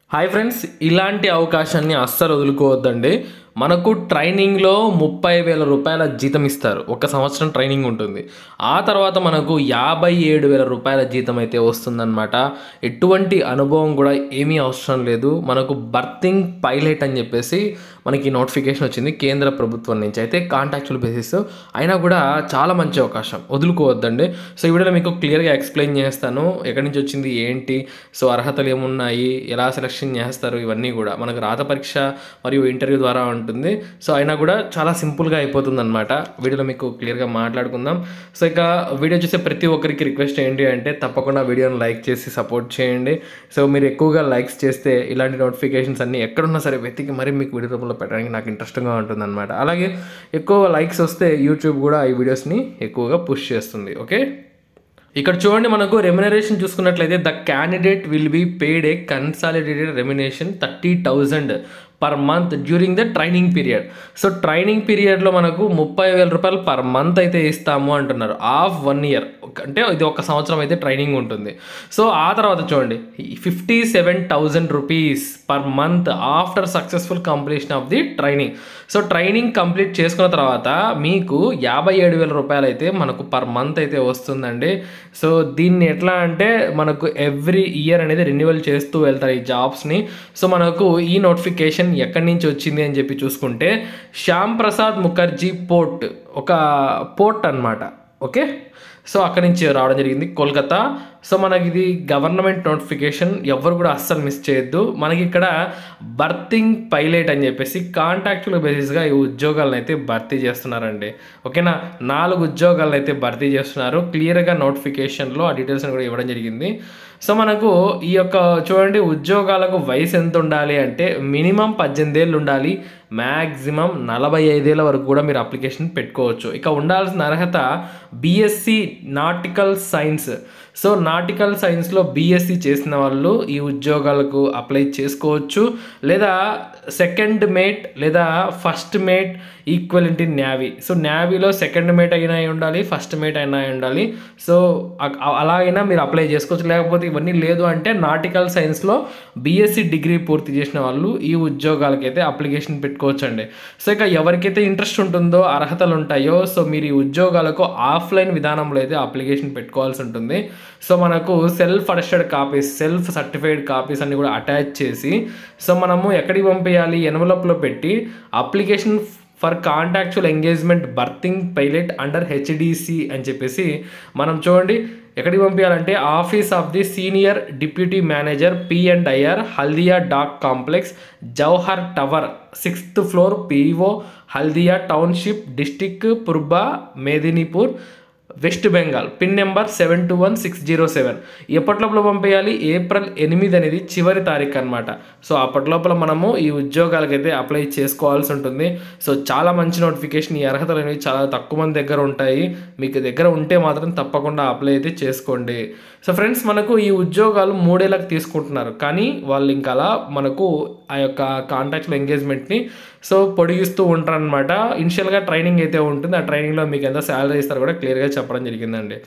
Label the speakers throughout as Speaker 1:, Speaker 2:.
Speaker 1: hi friends ఇలాంటి అవకాశాన్ని అస్సలు వదులుకోవద్దండి మనకు ట్రైనింగ్లో ముప్పై వేల రూపాయల జీతం ఇస్తారు ఒక సంవత్సరం ట్రైనింగ్ ఉంటుంది ఆ తర్వాత మనకు యాభై ఏడు వేల రూపాయల జీతం అయితే వస్తుందన్నమాట ఎటువంటి అనుభవం కూడా ఏమీ అవసరం లేదు మనకు బర్తింగ్ పైలట్ అని చెప్పేసి మనకి నోటిఫికేషన్ వచ్చింది కేంద్ర ప్రభుత్వం నుంచి అయితే కాంటాక్చువల్ బేసిస్ అయినా కూడా చాలా మంచి అవకాశం వదులుకోవద్దండి సో ఈ వీడియోలో మీకు క్లియర్గా ఎక్స్ప్లెయిన్ చేస్తాను ఎక్కడి నుంచి వచ్చింది ఏంటి సో అర్హతలు ఏమున్నాయి ఎలా సెలెక్షన్ చేస్తారు ఇవన్నీ కూడా మనకు రాత పరీక్ష మరియు ఇంటర్వ్యూ ద్వారా ఉంటుంది సో అయినా కూడా చాలా సింపుల్గా అయిపోతుంది అనమాట వీడియోలో మీకు క్లియర్గా మాట్లాడుకుందాం సో ఇక వీడియో చూసే ప్రతి ఒక్కరికి రిక్వెస్ట్ ఏంటి అంటే తప్పకుండా వీడియోని లైక్ చేసి సపోర్ట్ చేయండి సో మీరు ఎక్కువగా లైక్స్ చేస్తే ఇలాంటి నోటిఫికేషన్స్ అన్నీ ఎక్కడున్నా సరే వెతికి మరీ మీకు వీడియో రూపంలో పెట్టడానికి నాకు ఇంట్రెస్టింగ్గా ఉంటుంది అనమాట అలాగే ఎక్కువ లైక్స్ వస్తే యూట్యూబ్ కూడా ఈ వీడియోస్ని ఎక్కువగా పుష్ చేస్తుంది ఓకే ఇక్కడ చూడండి మనకు రెమ్యునరేషన్ చూసుకున్నట్లయితే the candidate will be paid a consolidated remuneration thirty thousand per month during the training period so training పీరియడ్లో మనకు ముప్పై వేల రూపాయలు పర్ మంత్ అయితే ఇస్తాము అంటున్నారు ఆఫ్ వన్ ఇయర్ అంటే ఇది ఒక సంవత్సరం అయితే ట్రైనింగ్ ఉంటుంది సో ఆ తర్వాత చూడండి fifty seven thousand rupees per month after successful completion of the training so training complete చేసుకున్న తర్వాత మీకు యాభై ఏడు వేల రూపాయలు అయితే మనకు పర్ మంత్ అయితే వస్తుందండి సో దీన్ని ఎట్లా అంటే మనకు ఎవ్రీ ఇయర్ అనేది రెన్యువల్ చేస్తూ వెళ్తారు ఈ జాబ్స్ని సో మనకు ఈ నోటిఫికేషన్ ఎక్కడి నుంచి వచ్చింది అని చెప్పి చూసుకుంటే శ్యామ్ ప్రసాద్ ముఖర్జీ పోర్ట్ ఒక పోర్ట్ అన్నమాట ఓకే సో అక్కడి నుంచి రావడం జరిగింది కోల్కతా సో మనకి ఇది గవర్నమెంట్ నోటిఫికేషన్ ఎవరు కూడా అస్సలు మిస్ చేయొద్దు మనకి ఇక్కడ బర్తింగ్ పైలట్ అని చెప్పేసి కాంటాక్చువల్ బేసిస్గా ఈ ఉద్యోగాలను అయితే భర్తీ చేస్తున్నారండి ఓకేనా నాలుగు ఉద్యోగాలను అయితే భర్తీ చేస్తున్నారు క్లియర్గా నోటిఫికేషన్లో ఆ డీటెయిల్స్ కూడా ఇవ్వడం జరిగింది సో మనకు ఈ యొక్క చూడండి ఉద్యోగాలకు వయసు ఎంత ఉండాలి అంటే మినిమం పద్దెనిమిది ఏళ్ళు ఉండాలి మ్యాక్సిమం నలభై ఐదేళ్ళ వరకు కూడా మీరు అప్లికేషన్ పెట్టుకోవచ్చు ఇక ఉండాల్సిన అర్హత BSc nautical science so nautical సైన్స్లో బీఎస్సీ చేసిన వాళ్ళు ఈ ఉద్యోగాలకు అప్లై చేసుకోవచ్చు లేదా సెకండ్ మేట్ లేదా first mate equal in navy so నేవీలో సెకండ్ మేట్ అయినా అయి ఉండాలి ఫస్ట్ మేట్ అయినా అయి ఉండాలి సో అలా అయినా మీరు అప్లై చేసుకోవచ్చు లేకపోతే ఇవన్నీ లేదు అంటే నాటికల్ సైన్స్లో బీఎస్సీ డిగ్రీ పూర్తి చేసిన వాళ్ళు ఈ ఉద్యోగాలకైతే అప్లికేషన్ పెట్టుకోవచ్చు అండి సో ఇక ఎవరికైతే ఇంట్రెస్ట్ ఉంటుందో అర్హతలు ఉంటాయో సో మీరు ఈ ఉద్యోగాలకు ఆఫ్లైన్ విధానంలో అయితే అప్లికేషన్ పెట్టుకోవాల్సి ఉంటుంది సో మనకు self attested copies self certified copies అన్ని కూడా అటాచ్ చేసి సో మనము ఎక్కడికి పంపించాలి ఎన్వలప్లో పెట్టి application for contractual engagement berthing pilot under HDC అని చెప్పేసి మనం చూడండి ఎక్కడికి పంపించాలంటే office of the senior deputy manager P and IR Haldia dock complex Jawahar tower sixth floor PO Haldia township district Purba Medinipur West Bengal pin number seven two one six zero seven ఎప్పటిలోపల పంపేయాలి April ఎనిమిది అనేది చివరి తారీఖు అనమాట సో అప్పటిలోపల మనము ఈ ఉద్యోగాలకైతే అప్లై చేసుకోవాల్సి ఉంటుంది సో చాలా మంచి నోటిఫికేషన్ ఈ అర్హతలు అనేవి చాలా తక్కువ మంది దగ్గర ఉంటాయి మీకు దగ్గర ఉంటే మాత్రం తప్పకుండా అప్లై అయితే చేసుకోండి సో ఫ్రెండ్స్ మనకు ఈ ఉద్యోగాలు మూడేళ్ళకి తీసుకుంటున్నారు కానీ వాళ్ళు ఇంకా అలా మనకు ఆ యొక్క కాంటాక్ట్ల ఎంగేజ్మెంట్ని సో పొడిగిస్తూ ఉంటారనమాట ఇనిషియల్గా ట్రైనింగ్ అయితే ఉంటుంది ఆ ట్రైనింగ్లో మీకు ఎంత శాలరీ ఇస్తారో కూడా క్లియర్గా చెప్పడం జరిగిందండి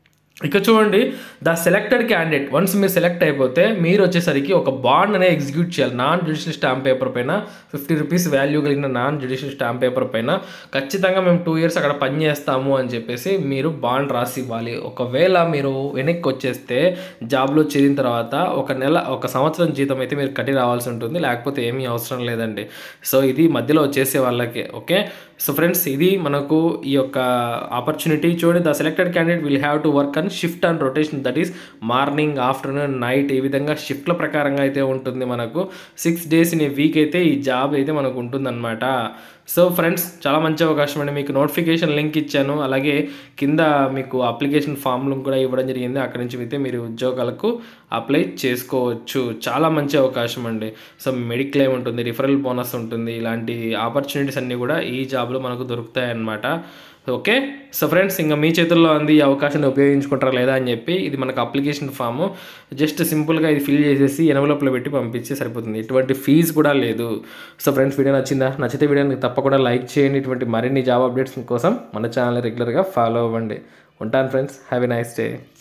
Speaker 1: ఇక చూడండి ద సెలెక్టెడ్ క్యాండిడేట్ వన్స్ మీరు సెలెక్ట్ అయిపోతే మీరు వచ్చేసరికి ఒక బాండ్ అనేది ఎగ్జిక్యూట్ చేయాలి నాన్ జ్యుడిషియల్ స్టాంప్ పేపర్ పైన ఫిఫ్టీ రూపీస్ వాల్యూ కలిగిన నాన్ జ్యుడిషియల్ స్టాంప్ పేపర్ పైన ఖచ్చితంగా మేము టూ ఇయర్స్ అక్కడ పని చేస్తాము అని చెప్పేసి మీరు బాండ్ రాసి ఇవ్వాలి ఒకవేళ మీరు వెనక్కి వచ్చేస్తే జాబ్లో చేరిన తర్వాత ఒక నెల ఒక సంవత్సరం జీతం అయితే మీరు కట్టి రావాల్సి ఉంటుంది లేకపోతే ఏమీ అవసరం లేదండి సో ఇది మధ్యలో వచ్చేసే వాళ్ళకి ఓకే సో ఫ్రెండ్స్ ఇది మనకు ఈ యొక్క ఆపర్చునిటీ చూడండి the selected candidate will have to work and shift and rotation that is morning afternoon night ఈ విధంగా షిఫ్ట్ల ప్రకారంగా అయితే ఉంటుంది మనకు six days in a week అయితే ఈ జాబ్ అయితే మనకు ఉంటుందన్నమాట సో ఫ్రెండ్స్ చాలా మంచి అవకాశం అండి మీకు నోటిఫికేషన్ లింక్ ఇచ్చాను అలాగే కింద మీకు అప్లికేషన్ ఫామ్లు కూడా ఇవ్వడం జరిగింది అక్కడి నుంచి అయితే మీరు ఉద్యోగాలకు అప్లై చేసుకోవచ్చు చాలా మంచి అవకాశం అండి సో మెడిక్లెయిమ్ ఉంటుంది రిఫరల్ బోనస్ ఉంటుంది ఇలాంటి ఆపర్చునిటీస్ అన్నీ కూడా ఈ జాబ్లో మనకు దొరుకుతాయి అన్నమాట ఓకే సో ఫ్రెండ్స్ ఇంకా మీ చేతుల్లో ఉంది ఈ అవకాశాన్ని ఉపయోగించుకుంటారా లేదా అని చెప్పి ఇది మనకు అప్లికేషన్ ఫామ్ జస్ట్ సింపుల్గా ఇది ఫిల్ చేసేసి ఎనవలప్లో పెట్టి పంపించి సరిపోతుంది ఎటువంటి ఫీజు కూడా లేదు సో ఫ్రెండ్స్ వీడియో నచ్చిందా నచ్చితే వీడియోని తప్పకుండా లైక్ చేయండి ఇటువంటి మరిన్ని జాబ్ అప్డేట్స్ కోసం మన ఛానల్ రెగ్యులర్గా ఫాలో అవ్వండి ఉంటాను friends have a nice day